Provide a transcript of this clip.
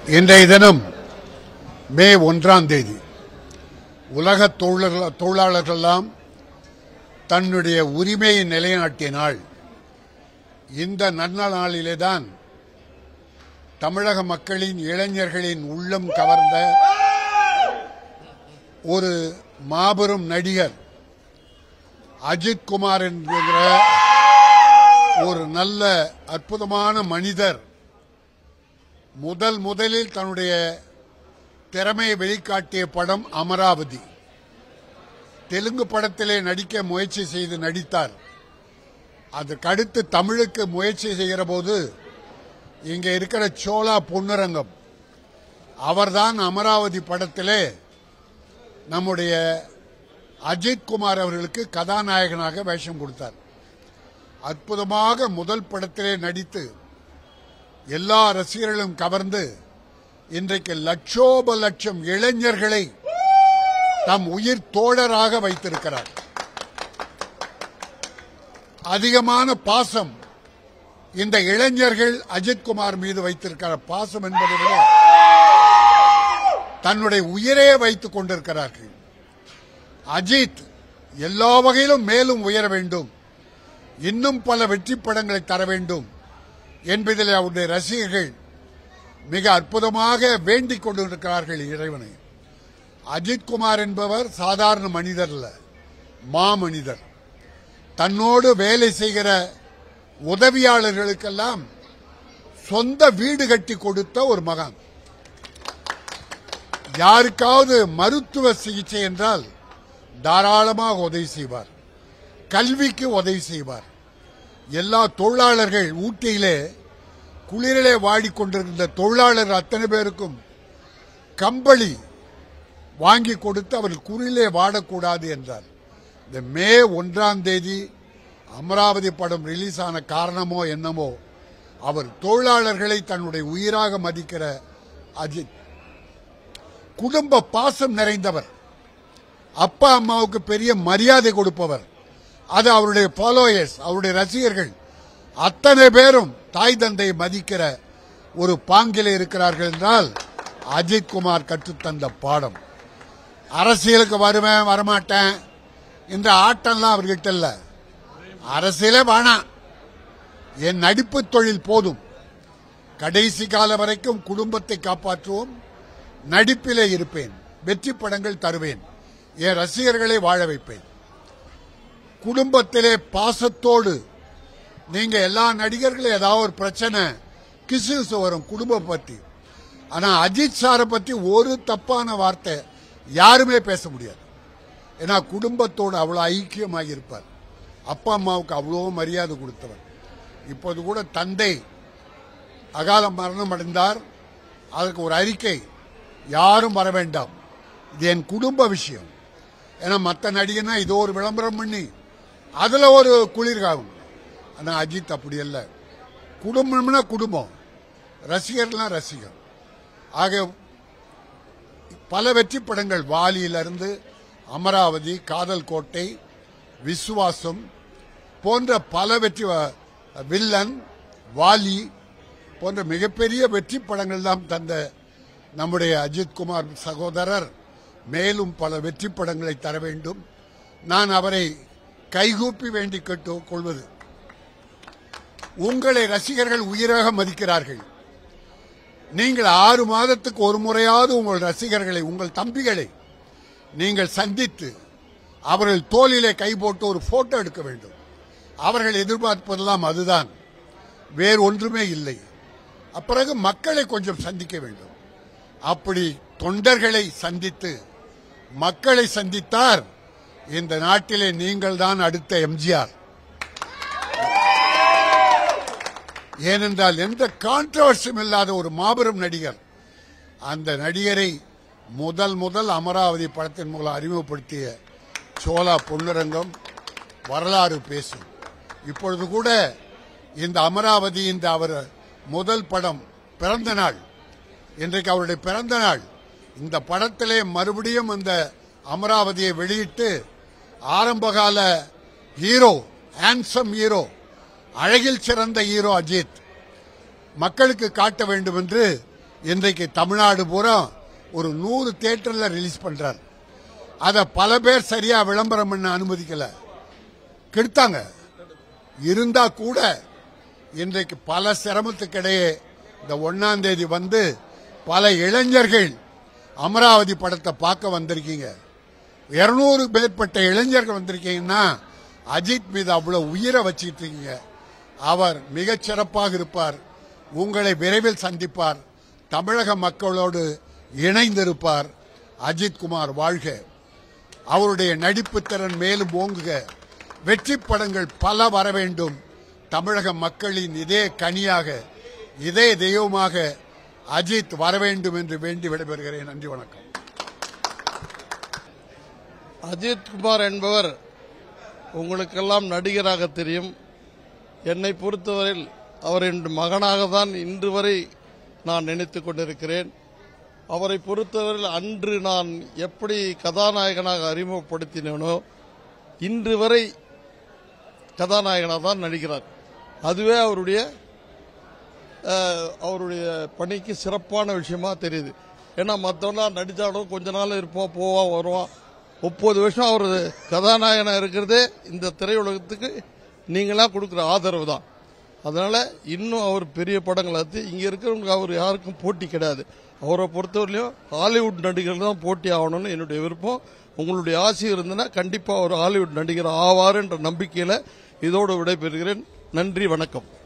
இன்றைய தினம் மே ஒன்றாம் தேதி உலக தொழிலாளர்கள் தொழிலாளர்களெல்லாம் தன்னுடைய உரிமையை நிலைநாட்டிய நாள் இந்த நன்ன நாளிலே தான் தமிழக மக்களின் இளைஞர்களின் உள்ளம் கவர்ந்த ஒரு மாபெரும் நடிகர் அஜித் குமார் என்கிற ஒரு நல்ல அற்புதமான மனிதர் முதல் முதலில் தன்னுடைய திறமையை வெளிக்காட்டிய படம் அமராவதி தெலுங்கு படத்திலே நடிக்க முயற்சி செய்து நடித்தார் அதற்கடுத்து தமிழுக்கு முயற்சி செய்கிற போது இங்க இருக்கிற சோலா பொன்னுரங்கம் அவர்தான் அமராவதி படத்திலே நம்முடைய அஜித் குமார் அவர்களுக்கு கதாநாயகனாக வேஷம் கொடுத்தார் அற்புதமாக முதல் படத்திலே நடித்து எல்லா ரசிகர்களும் கவர்ந்து இன்றைக்கு லட்சோப லட்சம் இளைஞர்களை தம் உயிர் தோழராக வைத்திருக்கிறார் அதிகமான பாசம் இந்த இளைஞர்கள் அஜித்குமார் மீது வைத்திருக்கிற பாசம் என்பதை விட தன்னுடைய உயிரே வைத்துக் கொண்டிருக்கிறார்கள் அஜித் எல்லா வகையிலும் மேலும் உயர வேண்டும் இன்னும் பல வெற்றி படங்களை தர வேண்டும் என்பதில் அவருடைய ரசிகர்கள் மிக அற்புதமாக வேண்டிக் கொண்டிருக்கிறார்கள் இறைவனை அஜித் குமார் என்பவர் சாதாரண மனிதர் அல்ல மாமனிதர் தன்னோடு வேலை செய்கிற உதவியாளர்களுக்கெல்லாம் சொந்த வீடு கட்டி கொடுத்த ஒரு மகான் யாருக்காவது மருத்துவ சிகிச்சை என்றால் தாராளமாக உதவி செய்வார் கல்விக்கு உதவி செய்வார் எல்லா தொழிலாளர்கள் ஊட்டியிலே குளிரிலே வாடிக்கொண்டிருந்த தொழிலாளர் அத்தனை பேருக்கும் கம்பளி வாங்கி கொடுத்து அவர்கள் குளிரிலே வாடக்கூடாது என்றார் இந்த மே ஒன்றாம் தேதி அமராவதி படம் ரிலீஸ் ஆன காரணமோ என்னமோ அவர் தொழிலாளர்களை தன்னுடைய உயிராக மதிக்கிற அஜித் குடும்ப பாசம் நிறைந்தவர் அப்பா அம்மாவுக்கு பெரிய மரியாதை கொடுப்பவர் அது அவருடைய ஃபாலோயர்ஸ் அவருடைய ரசிகர்கள் அத்தனை பேரும் தாய் தந்தை மதிக்கிற ஒரு பாங்கில இருக்கிறார்கள் என்றால் அஜித் குமார் கற்றுத்தந்த பாடம் அரசியலுக்கு வருவேன் வரமாட்டேன் இந்த ஆட்டம்லாம் அவர்கிட்ட இல்ல அரசியலே வேணாம் என் நடிப்பு தொழில் போதும் கடைசி கால வரைக்கும் குடும்பத்தை காப்பாற்றுவோம் நடிப்பிலே இருப்பேன் வெற்றி படங்கள் தருவேன் என் ரசிகர்களை வாழ வைப்பேன் குடும்பத்திலே பாசத்தோடு நீங்க எல்லா நடிகர்களும் ஏதாவது ஒரு பிரச்சனை கிசுகிசு வரும் குடும்பம் பத்தி ஆனா அஜித் சாரை பத்தி ஒரு தப்பான வார்த்தை யாருமே பேச முடியாது ஏன்னா குடும்பத்தோடு அவ்வளவு ஐக்கியமாக இருப்பார் அப்பா அம்மாவுக்கு அவ்வளோ மரியாதை கொடுத்தவர் இப்போது கூட தந்தை அகால மரணம் அடைந்தார் அதற்கு ஒரு அறிக்கை யாரும் வர வேண்டாம் இது என் குடும்ப விஷயம் ஏன்னா மற்ற நடிகனா இதோ ஒரு விளம்பரம் பண்ணி அதுல ஒரு குளிர்காகும் ஆனா அஜித் அப்படி அல்ல குடும்பம்னா குடும்பம் ரசிகர்னா ரசிகர் ஆக பல வெற்றி படங்கள் வாலியிலிருந்து அமராவதி காதல் கோட்டை விசுவாசம் போன்ற பல வெற்றி வ- வில்லன் வாலி போன்ற மிகப்பெரிய வெற்றி படங்கள் தான் தந்த நம்முடைய அஜித் குமார் சகோதரர் மேலும் பல வெற்றி படங்களை தர வேண்டும் நான் அவரை கைகூப்பி வேண்டி கேட்டு கொள்வது உங்களை ரசிகர்கள் உயிராக மதிக்கிறார்கள் நீங்கள் ஆறு மாதத்துக்கு ஒரு முறையாவது உங்கள் ரசிகர்களை உங்கள் தம்பிகளை நீங்கள் சந்தித்து அவர்கள் தோளிலே கை போட்டு ஒரு போட்டோ எடுக்க வேண்டும் அவர்கள் எதிர்பார்ப்பதெல்லாம் அதுதான் வேறு ஒன்றுமே இல்லை அப்பிறகு மக்களை கொஞ்சம் சந்திக்க வேண்டும் அப்படி தொண்டர்களை சந்தித்து மக்களை சந்தித்தார் இந்த நாட்டிலே நீங்கள் தான் அடுத்த எம்ஜிஆர் ஏனென்றால் எந்த கான்ட்ரவர்சியும் இல்லாத ஒரு மாபெரும் நடிகர் அந்த நடிகரை முதல் முதல் அமராவதி படத்தின் மூலம் அறிமுகப்படுத்திய சோலா பொன்னுரங்கம் வரலாறு பேசும் இப்பொழுது கூட இந்த அமராவதி இந்த அவர் முதல் படம் பிறந்த நாள் இன்றைக்கு அவருடைய பிறந்த நாள் இந்த படத்திலே மறுபடியும் அந்த அமராவதியை வெளியிட்டு ஆரம்பகால ஹீரோ ஹேண்ட்சம் ஹீரோ அழகில் சிறந்த ஹீரோ அஜித் மக்களுக்கு காட்ட வேண்டும் என்று இன்றைக்கு தமிழ்நாடு பூரா ஒரு நூறு தியேட்டர்ல ரிலீஸ் பண்றார் அத பல பேர் சரியா விளம்பரம் பண்ண அனுமதிக்கல கெடுத்தாங்க இருந்தா கூட இன்றைக்கு பல சிரமத்துக்கிடையே இந்த ஒன்னாம் தேதி வந்து பல இளைஞர்கள் அமராவதி படத்தை பார்க்க வந்திருக்கீங்க இருநூறு மேற்பட்ட இளைஞர்கள் வந்திருக்கீங்கன்னா அஜித் மீது அவ்வளவு உயிரை வச்சிட்டு இருக்கீங்க அவர் மிகச் சிறப்பாக இருப்பார் உங்களை விரைவில் சந்திப்பார் தமிழக மக்களோடு இணைந்திருப்பார் அஜித் குமார் வாழ்க அவருடைய நடிப்பு திறன் மேலும் ஓங்குக வெற்றி படங்கள் பல வர வேண்டும் தமிழக மக்களின் இதே கனியாக இதே தெய்வமாக அஜித் வர வேண்டும் என்று வேண்டி விடைபெறுகிறேன் நன்றி வணக்கம் அஜித் குமார் என்பவர் உங்களுக்கெல்லாம் நடிகராக தெரியும் என்னை பொறுத்தவரையில் அவர் என் மகனாக தான் இன்று வரை நான் நினைத்துக் கொண்டிருக்கிறேன் அவரை பொறுத்தவரையில் அன்று நான் எப்படி கதாநாயகனாக அறிமுகப்படுத்தினேனோ இன்று வரை கதாநாயகனாக தான் நடிக்கிறார் அதுவே அவருடைய அஹ், அவருடைய பணிக்கு சிறப்பான விஷயமா தெரியுது ஏன்னா மற்றவெல்லாம் நடித்தாலும் கொஞ்ச நாள் இருப்போம் போவான் வருவான் முப்பது வருஷம் அவர் கதாநாயகனாக இருக்கிறதே இந்த திரையுலகத்துக்கு நீங்களாம் கொடுக்குற ஆதரவு தான் அதனால இன்னும் அவர் பெரிய படங்கள் எடுத்து இங்கே இருக்கிறவங்க அவர் யாருக்கும் போட்டி கிடையாது அவரை பொறுத்தவரையிலும் ஹாலிவுட் நடிகர்கள் தான் போட்டி ஆகணும்னு என்னுடைய விருப்பம் உங்களுடைய ஆசை இருந்ததுன்னா கண்டிப்பாக ஒரு ஹாலிவுட் நடிகர் ஆவார் என்ற நம்பிக்கையில் இதோடு விடைபெறுகிறேன் நன்றி வணக்கம்